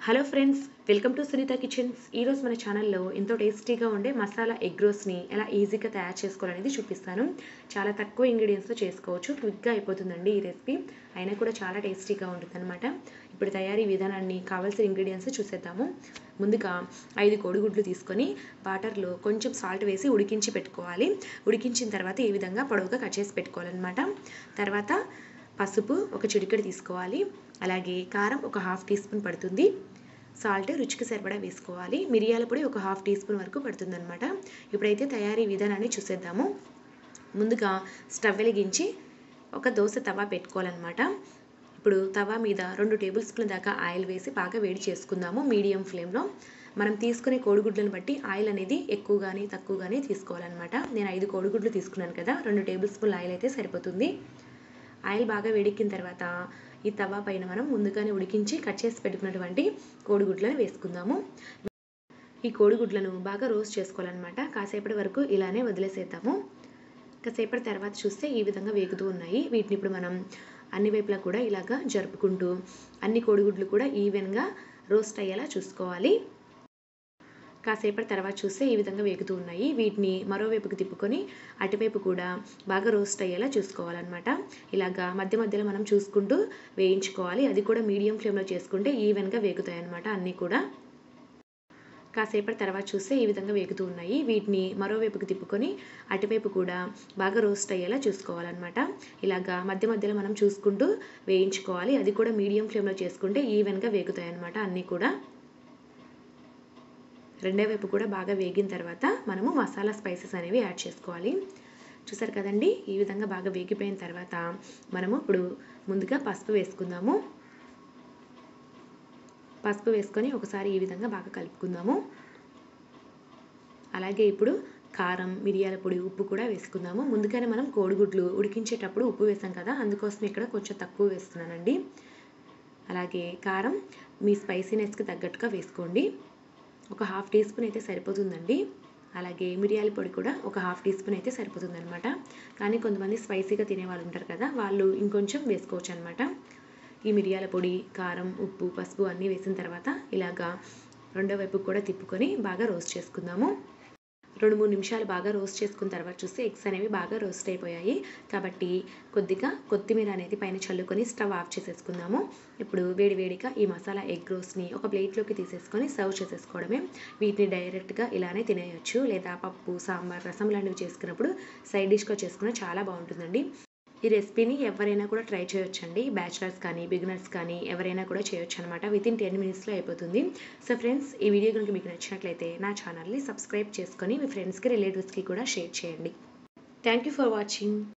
hello friends welcome to Sunitha kitchens ఈరోజు మన ఛానల్లో ఎంతో టేస్టీగా ఉండే మసాలా ఎగ్ రోస్ని ఎలా ఈజీగా తయారు చేసుకోవాలనేది చూపిస్తాను చాలా తక్కువ ఇంగ్రీడియంట్స్తో చేసుకోవచ్చు క్విక్గా అయిపోతుందండి ఈ రెసిపీ అయినా కూడా చాలా టేస్టీగా ఉంటుంది అనమాట ఇప్పుడు తయారీ విధానాన్ని కావాల్సిన ఇంగ్రీడియంట్స్ చూసేద్దాము ముందుగా ఐదు కోడిగుడ్లు తీసుకొని వాటర్లో కొంచెం సాల్ట్ వేసి ఉడికించి పెట్టుకోవాలి ఉడికించిన తర్వాత ఈ విధంగా పొడవుగా కట్ చేసి పెట్టుకోవాలన్నమాట తర్వాత పసుపు ఒక చిటికెడు తీసుకోవాలి అలాగే కారం ఒక హాఫ్ టీ స్పూన్ పడుతుంది సాల్ట్ రుచికి సరిపడా వేసుకోవాలి మిరియాల పొడి ఒక హాఫ్ టీ స్పూన్ వరకు పడుతుంది అనమాట ఇప్పుడైతే తయారీ విధానాన్ని చూసేద్దాము ముందుగా స్టవ్ వెలిగించి ఒక దోశ తవా పెట్టుకోవాలన్నమాట ఇప్పుడు తవా మీద రెండు టేబుల్ స్పూన్ దాకా ఆయిల్ వేసి బాగా వేడి చేసుకుందాము మీడియం ఫ్లేమ్లో మనం తీసుకునే కోడిగుడ్లను బట్టి ఆయిల్ అనేది ఎక్కువ కానీ తక్కువ కానీ తీసుకోవాలన్నమాట నేను ఐదు కోడిగుడ్లు తీసుకున్నాను కదా రెండు టేబుల్ స్పూన్ ఆయిల్ అయితే సరిపోతుంది ఆయిల్ బాగా వేడెక్కిన తర్వాత ఈ తవా పైన మనం ముందుగానే ఉడికించి కట్ చేసి పెట్టుకున్నటువంటి కోడిగుడ్లను వేసుకుందాము ఈ కోడిగుడ్లను బాగా రోస్ట్ చేసుకోవాలన్నమాట కాసేపటి వరకు ఇలానే వదిలేసేద్దాము కాసేపటి తర్వాత చూస్తే ఈ విధంగా వేగుతూ ఉన్నాయి వీటిని ఇప్పుడు మనం అన్ని వైపులా కూడా ఇలాగా జరుపుకుంటూ అన్ని కోడిగుడ్లు కూడా ఈవెన్గా రోస్ట్ అయ్యేలా చూసుకోవాలి కాసేపటి తర్వాత చూస్తే ఈ విధంగా వేగుతూ ఉన్నాయి వీటిని మరోవైపుకి తిప్పుకొని అటువైపు కూడా బాగా రోస్ట్ అయ్యేలా చూసుకోవాలన్నమాట ఇలాగా మధ్య మధ్యలో మనం చూసుకుంటూ వేయించుకోవాలి అది కూడా మీడియం ఫ్లేమ్లో చేసుకుంటే ఈవెన్గా వేగుతాయి అన్నమాట అన్నీ కూడా కాసేపటి తర్వాత చూస్తే ఈ విధంగా వేగుతూ ఉన్నాయి వీటిని మరోవైపుకి తిప్పుకొని అటువైపు కూడా బాగా రోస్ట్ అయ్యేలా చూసుకోవాలన్నమాట ఇలాగా మధ్య మధ్యలో మనం చూసుకుంటూ వేయించుకోవాలి అది కూడా మీడియం ఫ్లేమ్లో చేసుకుంటే ఈవెన్గా వేగుతాయి అన్నమాట అన్నీ కూడా రెండో వైపు కూడా బాగా వేగిన తర్వాత మనము మసాలా స్పైసెస్ అనేవి యాడ్ చేసుకోవాలి చూసారు కదండి ఈ విధంగా బాగా వేగిపోయిన తర్వాత మనము ఇప్పుడు ముందుగా పసుపు వేసుకుందాము పసుపు వేసుకొని ఒకసారి ఈ విధంగా బాగా కలుపుకుందాము అలాగే ఇప్పుడు కారం మిరియాల పొడి ఉప్పు కూడా వేసుకుందాము ముందుగానే మనం కోడిగుడ్లు ఉడికించేటప్పుడు ఉప్పు వేసాం కదా అందుకోసం ఇక్కడ కొంచెం తక్కువ వేస్తున్నానండి అలాగే కారం మీ స్పైసీనెస్కి తగ్గట్టుగా వేసుకోండి ఒక హాఫ్ టీ స్పూన్ అయితే సరిపోతుందండి అలాగే మిరియాల పొడి కూడా ఒక హాఫ్ టీ స్పూన్ అయితే సరిపోతుంది అనమాట కానీ కొంతమంది స్పైసీగా తినే వాళ్ళు ఉంటారు కదా వాళ్ళు ఇంకొంచెం వేసుకోవచ్చు అనమాట ఈ మిరియాల పొడి కారం ఉప్పు పసుపు అన్నీ వేసిన తర్వాత ఇలాగా రెండో వైపు కూడా తిప్పుకొని బాగా రోస్ట్ చేసుకుందాము రెండు మూడు నిమిషాలు బాగా రోస్ట్ చేసుకున్న తర్వాత చూస్తే ఎగ్స్ అనేవి బాగా రోస్ట్ అయిపోయాయి కాబట్టి కొద్దిగా కొత్తిమీర అనేది పైన చల్లుకొని స్టవ్ ఆఫ్ చేసేసుకుందాము ఇప్పుడు వేడి వేడిగా ఈ మసాలా ఎగ్ రోస్ట్ని ఒక ప్లేట్లోకి తీసేసుకొని సర్వ్ చేసేసుకోవడమే వీటిని డైరెక్ట్గా ఇలానే తినేయచ్చు లేదా పప్పు సాంబార్ రసం లాంటివి చేసుకున్నప్పుడు సైడ్ డిష్గా చేసుకున్న చాలా బాగుంటుందండి ఈ రెసిపీని ఎవరైనా కూడా ట్రై చేయొచ్చండి బ్యాచిలర్స్ కానీ బిగినర్స్ కానీ ఎవరైనా కూడా చేయొచ్చు అనమాట విత్ ఇన్ టెన్ మినిట్స్లో అయిపోతుంది సో ఫ్రెండ్స్ ఈ వీడియో కనుక మీకు నచ్చినట్లయితే నా ఛానల్ని సబ్స్క్రైబ్ చేసుకొని మీ ఫ్రెండ్స్కి రిలేటివ్స్కి కూడా షేర్ చేయండి థ్యాంక్ యూ ఫర్ వాచింగ్